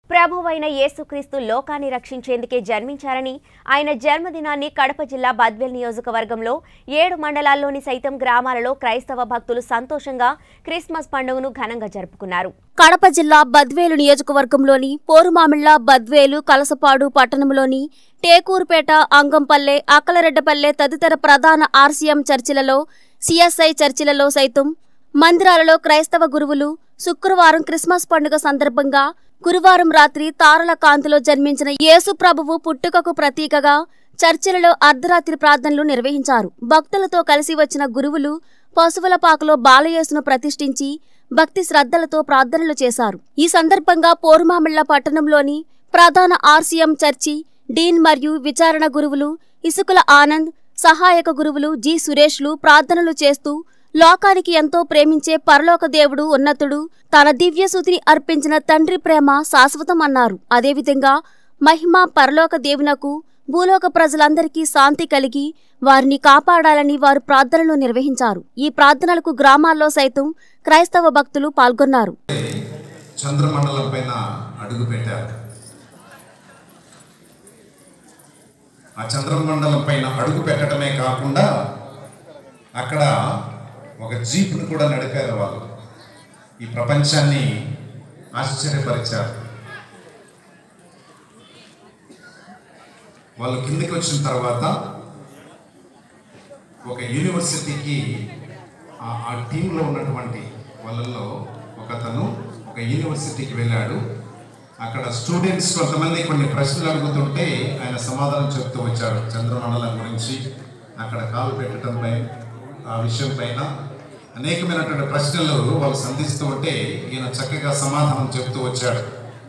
ప్రభువైన యేసుక్రీస్తు లోకాన్ని రక్షించేందుకే జన్మించారని ఆయన జన్మదినాన్ని కడప జిల్లా బద్వేల్ నియోజకవర్గంలో ఏడు మండలాల్లోని సైతం గ్రామాలలో క్రైస్తవ భక్తులు సంతోషంగా క్రిస్మస్ పండుగను ఘనంగా జరుపుకున్నారు కడప జిల్లా బద్వేలు నియోజకవర్గంలోని పోరుమామిళ్ల బద్వేలు కలసపాడు పట్టణంలోని టేకూరుపేట అంగంపల్లె అక్కలరెడ్డపల్లె తదితర ప్రధాన ఆర్సీఎం చర్చిలలో సిఎస్ఐ చర్చిలలో సైతం మందిరాలలో క్రైస్తవ గురువులు శుక్రవారం క్రిస్మస్ పండుగ సందర్భంగా గురువారం రాత్రి తారల కాంతిలో జన్మించిన యేసు ప్రభువు పుట్టుకకు ప్రతీకగా చర్చిలలో అర్ధరాత్రి ప్రార్థనలు నిర్వహించారు భక్తులతో కలిసి వచ్చిన గురువులు పశువుల పాకలో బాలయేసును ప్రతిష్ఠించి భక్తి శ్రద్ధలతో ప్రార్థనలు చేశారు ఈ సందర్భంగా పోరుమామిళ్ల పట్టణంలోని ప్రధాన ఆర్సీఎం చర్చి డీన్ మరియు విచారణ గురువులు ఇసుకుల ఆనంద్ సహాయక గురువులు జి సురేష్లు ప్రార్థనలు చేస్తూ లోకానికి ఎంతో ప్రేమించే పరలోక దేవుడు ఉన్నతుడు తన దివ్యసుతిని అర్పించిన తండ్రి ప్రేమ శాశ్వతం అన్నారు అదేవిధంగా మహిమ పరలోక దేవునకు భూలోక ప్రజలందరికీ శాంతి కలిగి వారిని కాపాడాలని వారు ప్రార్థనలు నిర్వహించారు ఈ ప్రార్థనలకు గ్రామాల్లో సైతం క్రైస్తవ భక్తులు పాల్గొన్నారు చంద్రమండలం పైన అడుగు పెట్టారు ఆ చంద్రమండలం పైన అడుగు పెట్టడమే కాకుండా అక్కడ ఒక జీప్ను కూడా నడిపారు వాళ్ళు ఈ ప్రపంచాన్ని ఆశ్చర్యపరిచారు వాళ్ళు కిందికి వచ్చిన తర్వాత ఒక యూనివర్సిటీకి ఆ- ఆ టీంలో ఉన్నటువంటి వాళ్ళల్లో ఒకతను ఒక యూనివర్సిటీకి వెళ్ళాడు అక్కడ స్టూడెంట్స్ కొంతమంది కొన్ని ప్రశ్నలు అడుగుతుంటే ఆయన సమాధానం చెప్తూ వచ్చాడు చంద్రమండలం గురించి అక్కడ కాలు పెట్టడంపై ఆ విషయం పైన అనేకమైనటువంటి ప్రశ్నలు వాళ్ళు సంధిస్తూ ఉంటే ఈయన చక్కగా సమాధానం చెప్తూ వచ్చాడు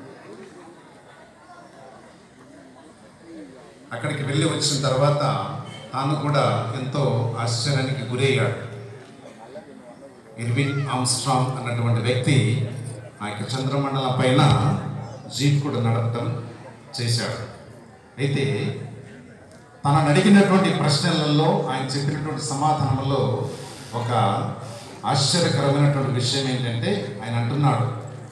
అక్కడికి వెళ్ళి వచ్చిన తర్వాత తాను కూడా ఎంతో ఆశ్చర్యానికి గురయ్యాడు ఇర్విన్ ఆమ్స్ట్రాంగ్ అన్నటువంటి వ్యక్తి ఆ యొక్క చంద్రమండలం పైన జీప్ కూడా నడపటం చేశాడు అయితే తనను అడిగినటువంటి ప్రశ్నలలో ఆయన చెప్పినటువంటి సమాధానంలో ఒక ఆశ్చర్యకరమైనటువంటి విషయం ఏంటంటే ఆయన అంటున్నాడు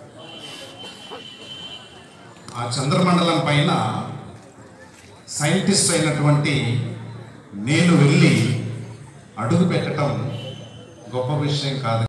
ఆ చంద్రమండలం పైన సైంటిస్ట్ అయినటువంటి నేను వెళ్ళి అడుగు పెట్టడం గొప్ప విషయం కాదు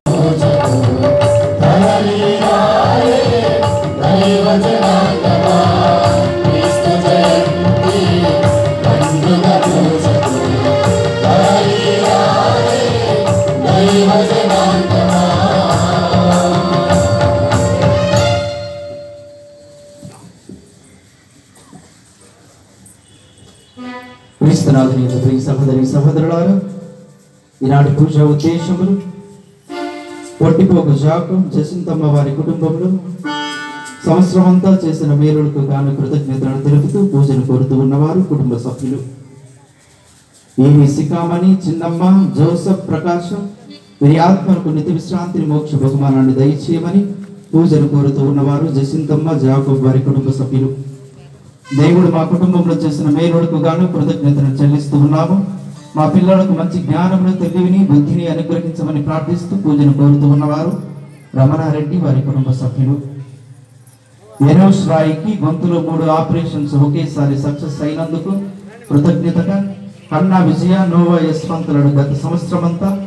క్రీస్తునాథుని యొక్క ప్రియ సహోదరి సహోదరులారా ఈనాటి పూజ ఉద్దేశములు ఒట్టిపోక జాకం జసింతమ్మ వారి కుటుంబంలో సంవత్సరం అంతా చేసిన మేలులకు గాను కృతజ్ఞతలను తెలుపుతూ పూజలు కోరుతూ ఉన్నవారు కుటుంబ సభ్యులు ఏవి సికామణి చిన్నమ్మ జోసఫ్ ప్రకాశం వీరి ఆత్మలకు నిత్య విశ్రాంతిని మోక్ష బహుమానాన్ని దయచేయమని పూజలు కోరుతూ ఉన్నవారు జసింతమ్మ జాకబ్ వారి కుటుంబ సభ్యులు దేవుడు మా కుటుంబంలో చేసిన మేలుడుకు గాను కృతజ్ఞతను చెల్లిస్తూ ఉన్నాము మా పిల్లలకు మంచి జ్ఞానమును తెలివిని బుద్ధిని అనుగ్రహించమని ప్రార్థిస్తూ పూజను కోరుతూ ఉన్నవారు రమణారెడ్డి వారి కుటుంబ సభ్యులు ఎనోష్ రాయికి గొంతులో మూడు ఆపరేషన్స్ ఒకేసారి సక్సెస్ అయినందుకు కృతజ్ఞతగా కన్నా విజయ నోవా యశ్వంతులను గత సంవత్సరం అంతా